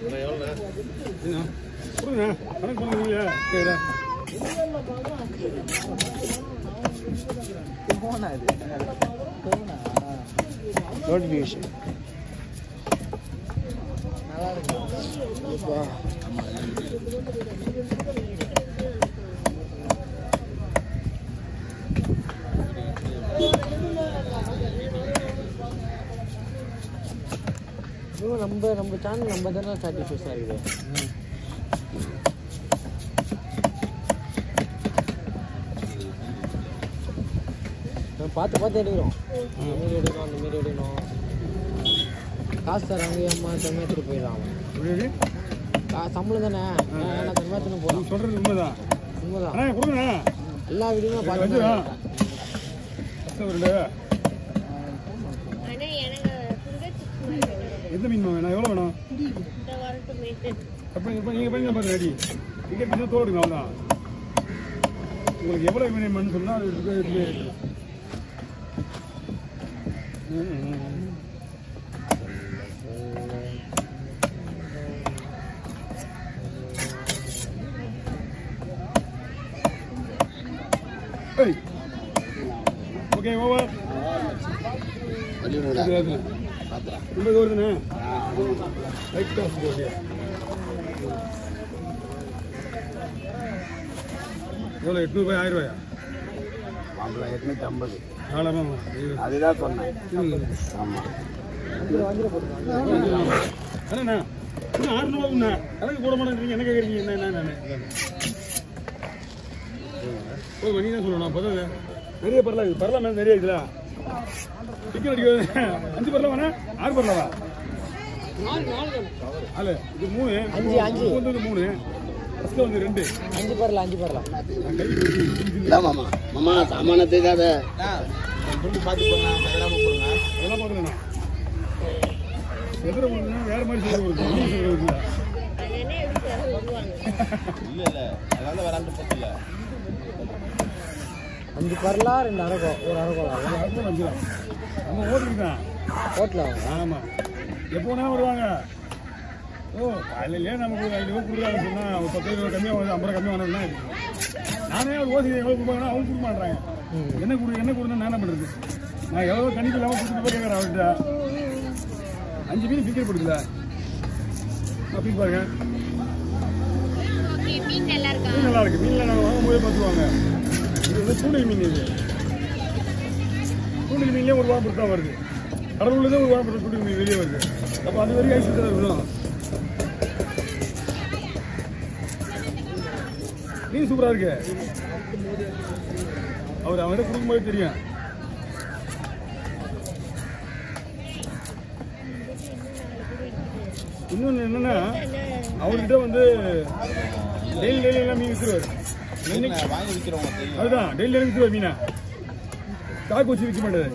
என்ன கொடுங்க கணக்கு பண்ணுங்க சரிடா போனா இது போனா நோட்டிஃபிகேஷன் நல்லா இருக்கு நம்ம நம்ம சேனல் நம்ம தானே சாட்டிஸ்ஃபைஸாக இருக்குது நம்ம பார்த்து பார்த்து எடுக்கிறோம் இந்த மாரி எடுக்கணும் அந்த மாரி எடுக்கணும் காசு தராங்க அம்மா தனியாக எடுத்துட்டு போயிடலாம் அவன் எப்படி கா சம்பளம் தானே நான் தனியாக எடுத்துன்னு நீ போகிறான் சொல்றது உண்மைதான் உண்மைதான் அண்ணா கொடுங்க எல்லா வீடியோமே பார்த்து வச்சுடா ஒரு ரெண்டு ஆனா எனக்கு சுகர் சிப்ஸ் மாதிரி வேணும். எந்த மீன் வேணும் எவ்வளோ வேணும் இந்த வரட்டுமே அப்போ இப்போ நீங்கள் பண்ணி பாருங்க ரெடி டிக்கெட் பண்ணி தோடு எடுங்க அவ்வளோதான் உங்களுக்கு எவ்வளோ வேணும்னு சொன்னால் அது எடுத்து எடுத்து எடுத்துக்கலாம். ம், ம், ம். ஏய் ஓகே ஓவர் ரொம்ப வருதுண்ணே லைட் காசு போகுது எவ்வளோ எட்நூறுபாய் ஆயிரம் ரூபாயா மாம்பழம் எட்நூத்தி ஐம்பது தாராளமா அதுதான் சொன்னேன் ஆமா அண்ணா இன்னும் ஆறுநூறுவா உண்ணா கணக்கு போட மாட்டேங்கிறீங்க என்ன கேட்குறீங்க என்ன என்ன என்ன ஓ நீ தான் சொல்லணும் அப்போ நிறைய பரலா இருக்குது பரலா மேலே நிறைய இருக்குல்ல டிக்கெட் அடிக்க அஞ்சு பரலா வேணா ஆறு பரலாவா அல்ல இது மூணு அஞ்சு, அஞ்சு. இது வந்து மூணு ஃபஸ்ட்டு வந்து ரெண்டு அஞ்சு பரலாம் அஞ்சு பரலாம் இல்ல மாமா மாமா சாமான தேக்காத அதெல்லாம் பார்க்கலண்ணா எதிர ஒன்றுனா வேற மாதிரி சொல்ல ஒரு தமிழ் சொல்ல இருக்குல்ல அது என்ன எப்படி சார் வருவாங்க அஞ்சு பரலா ரெண்டு அரகம் ஒரு அரகம் அது அர்த்தம் வச்சுக்கலாம் நம்ம ஓட்டுக்கு தான் ஹோட்டல் ஆகும் ஆமாம் எப்போ வேணா வருவாங்க ஓ காலையிலே நமக்கு ஒரு ஐநூறு கொடுக்குறாங்க சொன்னால் ஒரு பத்து ரூபா கம்மியாக வந்து ஐம்பது ரூபா கம்மியாக வரணும்னா நானே ஒரு ஓசி எவ்வளோ கொடுப்பாங்கன்னா அவங்க கொடுக்க மாட்டாங்க என்ன கொடு என்ன கொடுத்தா நான் என்ன பண்ணுறது நான் எவ்வளோ கணிப்பு இல்லாமல் கொடுத்துட்டு போய் கேட்குறேன் அவர்கிட்ட அஞ்சு மீன் ஃபிக்கர் கொடுக்கல அப்படி பாருங்க ஓகே மீன் நல்லா இருக்கா மீன் நல்லா இருக்கு மீன்ல நாங்கள் வாங்கும்போதே பார்த்துருவாங்க இது வந்து தூண்டில் மீன் இது தூண்டில் மீன்லேயே ஒரு வாரம் தான் வருது கடலூர்ல தான் ஒரு வாரம் தூண்டில் மீன் வெளியே வருது அப்போ அது வரைக்கும் ஐஸ் தான் இருக்கணும் மீன் சூப்பராக இருக்கு அவர் அவன்கிட்ட கொடுக்கும்போது தெரியும் இன்னொன்று என்னன்னா அவர்கிட்ட வந்து டெய்லி டெய்லி எல்லாம் மீன் விற்றுருவார் வாங்கி விற்கிறவங்க தெரியும் அதுதான் டெய்லி டெய்லி விற்றுருவார் மீனை காக்கு வச்சு விற்க மாட்டாரு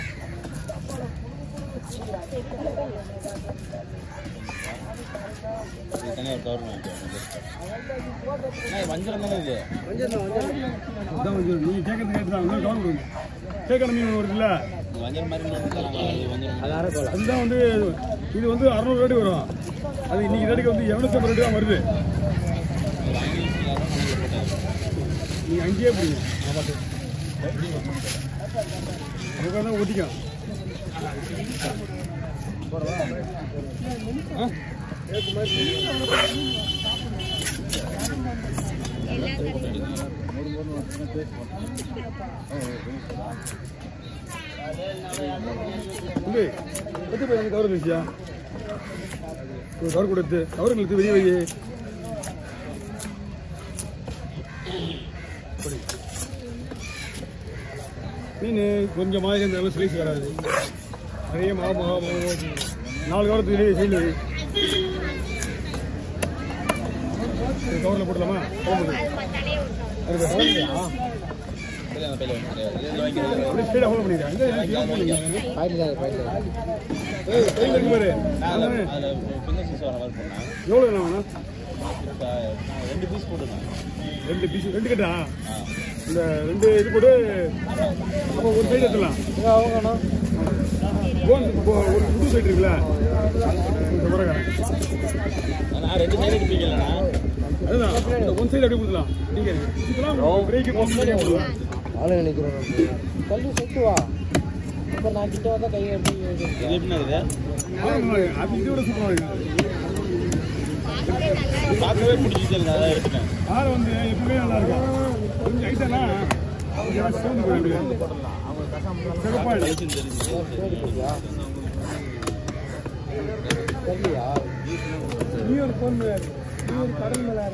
இது தனியாக கவர் வாங்கிக்கோ வஞ்சிரம் தானே இது அதான் வந்து நீங்கள் கேட்கறது கேட்டு தான் இன்னும் கவனம் கொடுங்க கேட்கற மீன் வருதுல்ல இந்த வஞ்சிரம் மாதிரி இன்னொன்று தராங்க அது வஞ்சிரம் அது அரகம் அதுதான் வந்து இது வந்து அறநூறு ரேட்டு வரும் அது இன்னைக்கு ரேட்டுக்கு வந்து இரநூத்தம்பது ரேட்டு தான் வருது நீங்கள் அங்கேயே போடுங்க அதுக்காக தான் ஒட்டிக்கும் ஆ எல்லாம் கிடைக்கும் தம்பி எத்து போய் கவர் இருந்துச்சியா ஒரு கவர் கொடுத்து கவர் இழுத்து வெளியே வை அப்படி. மீன் கொஞ்சம் மாதிரி இந்த ஸ்லைஸ் வராது நிறைய மாவு மாவு மாவு மாவு. நாலு கவரத்துக்கு வெளியே சைடில் வை கவரில் போடலாமா போடுங்க. அது தலையை விட்டோம் அது கவர் இல்லையா? சரி அந்த பையில வந்து இதில் வாங்கிக்கிறேன் அப்படியே ஸ்ட்ரைட்டாக ஹோல்ட் பண்ணிடுறேன் இந்த இது போடுங்க. பாயிண்ட் தான் பாயிண்ட் தான் ஏய், கையில் இருக்கு பாரு அதில் அதானே? அதில் ஃபிங்கர் சைஸ் வர மாதிரி பண்ணேன் எவ்வளோ வேணும் இப்போ நான் ரெண்டு பீஸ் போட்டுருந்தேன் ரெண்டு பீஸ் ரெண்டு கட்டா இந்த ரெண்டு இது போட்டு அப்போ ஒரு சைடு எடுத்துலாம் அவங்க சரி போன் இப்போ ஒரு புது சைட் இருக்குல்ல இந்த முறைக்காரன் நான் ரெண்டு சைடு அடிப்பீங்களா அதுதான் இந்த ஒன் சைடு அப்படியே கொடுக்கலாம் நீங்க இதெல்லாம் பிரேக்கு போடலாம் ஆளுங்க நிற்கிறோம் கல்வி செட்டு வா அப்புறம் நான் கிட்ட வந்தா கை எடுத்து இது எப்படி இருக்குது அது இதோட சூப்பராக இருக்கு பார்க்கவே பிடிச்சிச்சு எனக்கு அதான் எடுத்துட்டேன் ஆறு வந்து எப்பவுமே நல்லா இருக்கும் கொஞ்சம் ஐட்டனா கொஞ்சம் சோர்ந்து போயிடுது சிறப்பாக தெரிஞ்சு தெரிஞ்சு கல்வியா நீ ஒரு ஃபோன் நீ ஒரு கடல் மேலே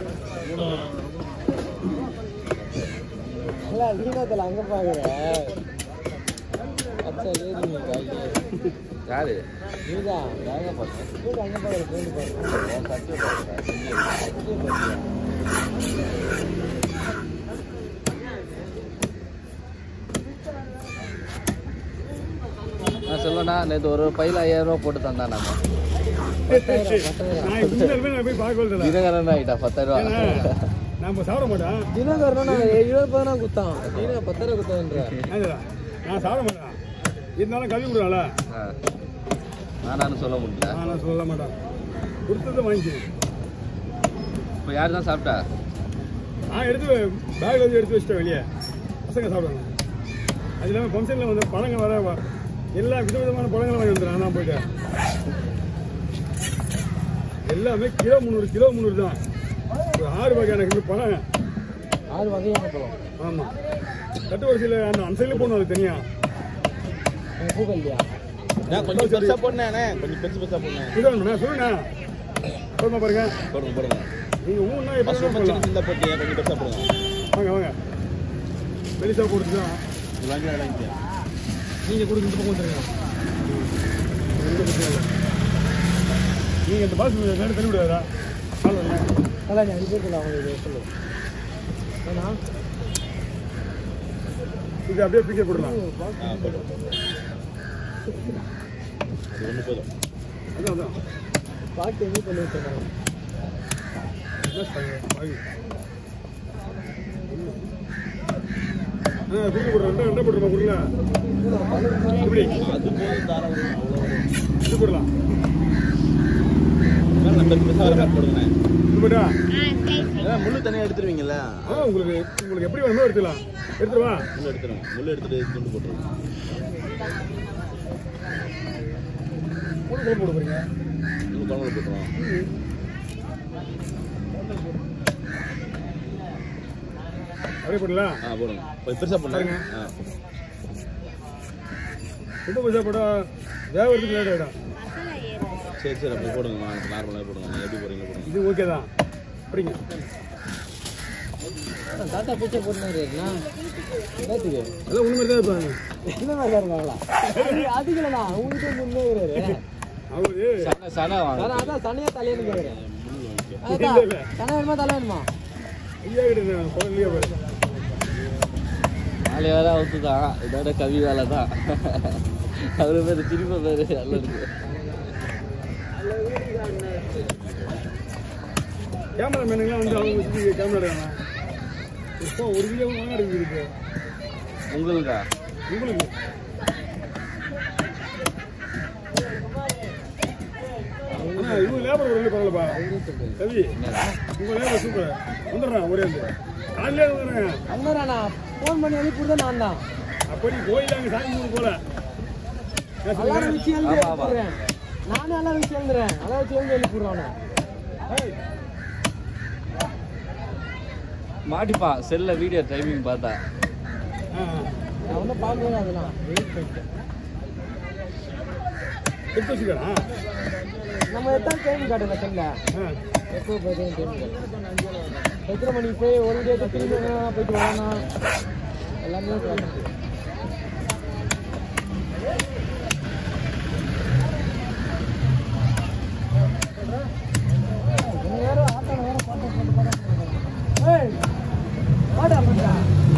இல்ல லீனாத்தில் அங்கே பார்க்குற அச்சா ஏறி நீ காய் யாரு நீதான் அங்கே பார்த்தேன் நீங்க அங்கே பார்க்குற ஃப்ரெண்டு பாருங்க நான் சொல்லணா நேற்று ஒரு பையில ஐயாயிரம் ரூபா போட்டு தந்தான் நம்ம நான் உண்மையாலுமே நான் போய் பார்க்க வரல தினகரன் ஆகிட்டா பத்தாயிரம் ஏன்னா ரூபா நம்ம சாப்பிட மாட்டேன் தினகரனும் நான் இருபது பதினா குத்தான் நீனா பத்தாயிரம் குத்தான்ற அதுதா, நான் சாப்பிட மாட்டேன் இருந்தாலும் கல்வி கொடுக்கல ஆ. நானானு சொல்ல முடியல நான் சொல்ல மாட்டேன் கொடுத்ததை வாங்கிக்கணும் இப்போ யார் தான் சாப்பிட்டா நான் எடுத்து பேக் வந்து எடுத்து வச்சிட்டேன் வெளியே பசங்க சாப்பிடுவாங்க அது இல்லாமல் ஃபங்க்ஷனில் வந்து பழங்கள் வர வ- எல்லா விதவிதமான பழங்களும் வாங்கி வந்துடுறேன் நான் தான் போயிட்டு எல்லாமே கிலோ முந்நூறு கிலோ முந்நூறு தான் ஒரு ஆறு வகையான கிலோ பழம் ஆறு வகையான பழம் ஆமாம் தட்டு வரிசையில் அந்த அந்த சைடில் போகணும் அது தனியாக உங்க பூக்கல்லையா நான் கொஞ்சம் பெருசா போடணே கொஞ்சம் பெருசு பெருசா போடணேன் இதுதான் சொல்லுண்ணா சொல்லுமா பாருங்க போடுங்க போடுங்க நீங்கள் ஊன்னா எப்படி ஃபர்ஸ்ட் ரொம்ப போடலாம் சின்ன சின்ன போட்டியா கொஞ்சம் பெருசா போடுங்க வாங்க வாங்க பெருசாக போட்டு தான் இது வாங்கி வாங்கிக்கலாம் நீங்கள் கொடுக்க இந்த பக்கம் வந்துருங்க எந்த பிரச்சனை இல்லை நீங்கள் இந்த பாஸ் நேரம் தள்ளி விடாதா கால் வரல அதான் நீ அஞ்சு பேருக்கு அவங்க இது சொல்லு ஏன்னா இது அப்படியே பிக்கே போடலாம் ஆ போடுங்க போடுங்க அது ஒன்று போதும் அதான் அதான் பாட்டு எங்கே பண்ணி வச்சிருக்காங்க என்ன சொல்றாங்க? வாங்கி. ஆ குறுக்க போடுறேன் ரெண்டா ரெண்டா போட்டுருமா குறுக்கல எப்படி அது போதும் தாராளம் வரும், அவ்வளோ வரும் இது போடலாம் வேற நம்ம பெருசா வர மாதிரி போடுங்க இது போட்டா அதான் முள்ளு தனியாக எடுத்துருவீங்கல்ல ஆ உங்களுக்கு உங்களுக்கு எப்படி வேணுமோ எடுத்துக்கலாம் எடுத்துருவா முள்ளு எடுத்துருங்க முள்ளு எடுத்துட்டு துண்டு போட்டுருங்க மூணு கிலோ போட போறீங்க முள்ளு குழம்புல போட்டுருவோம் அப்படியே போடலாம் ஆ போடுங்க கொஞ்சம் பெருசா போடுங்க ஆ ரொம்ப பைசா போட்டா வேகிறதுக்கு லேட் ஆகிடும் சரி சரி அப்படி போடுங்க நார்மலாக போடுங்க நீங்கள் எப்படி போடுறீங்க போடுங்க இது ஓகே தான் அப்படிங்க தாத்தா பூச்சை போட்டுனாரு நேற்றுக்கு அதான் உண்மை தான் இருப்பாங்க இந்த மாதிரி தான் இருக்காங்களா அதுக்குலண்ணா உங்ககிட்ட முன்னேறாரு அவரு சனை சனை வாங்க அதான் அதான் தனியா தலையன்னு கேட்குறேன் இல்ல, இல்ல. தனை வேணுமா தலை வேணுமா ஐயா கிட்ட நான் குழந்தையே பாரு நாலு வேலை அவுத்து தான் இதோட கவி வேலை தான் அவரு பேர் திரும்ப பேர் அல்லது கேமரா மேனுங்களாம் வந்து அவங்க வச்சு கேமரா எடுக்காங்க இப்போ ஒரு வீடியோ வாங்க இருக்கு உங்களுக்கா உங்களுக்கு ஆனா இவங்க லேபர் ஒரு பரவாயில்லப்பா கவி உங்க லேபர் சூப்பர் வந்துடுறான் ஒரே வந்து காலையிலே வந்துடுறேன் அண்ணா ஃபோன் பண்ணி அனுப்பிவிடுதான் நான் தான் அப்படி கோயில் அங்கே சாமி கும்பிட போல நான் சொல்றேன். எல்லாரும் வச்சு எழுதி ஆமா, ஆமா. எழுதுறேன் நானும் எல்லாம் வச்சு எழுதுறேன் எல்லாம் வச்சு எழுதி எழுப்பிடுறான் ஏய், மாட்டிப்பான் செல்ல வீடியோ டைமிங் பார்த்தா ஆ, நான் ஒன்றும் பார்க்கவே அதெல்லாம் வெயிட் பண்ணிட்டேன் எடுத்து வச்சுக்கலாம் நம்ம எத்தனை டைம் காட்டுங்க செல்ல ஆ எப்போ போய் டைம் காட்டு எத்தனை மணிக்கு போய் ஒரு டே திரும்பி எங்கனா போயிட்டு வரணும் எல்லாமே காட்டுது. இவங்க வேற ஆட்டோல வேற பாட்டு போட்டு பாடம் போடுறாங்க. ஏய், பாடா பாட்டா.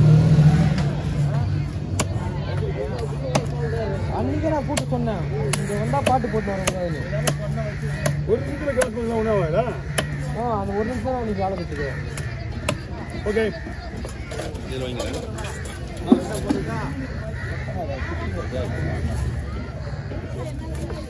அன்னைக்கே நான் கூட்டு சொன்னேன் இங்க வந்தா பாட்டு போட்டு வரக்கூடாதுன்னு ஒரு நிமிஷத்தில் கிளாஸ் பண்ணலாம் ஒன்றும் ஆகாதா ஆ அந்த ஒரு நிமிஷம் தான் அன்னைக்கு வேலை கொடுத்துக்கு ஓகே இதில் வாங்கிக்கிறேன் போடுங்க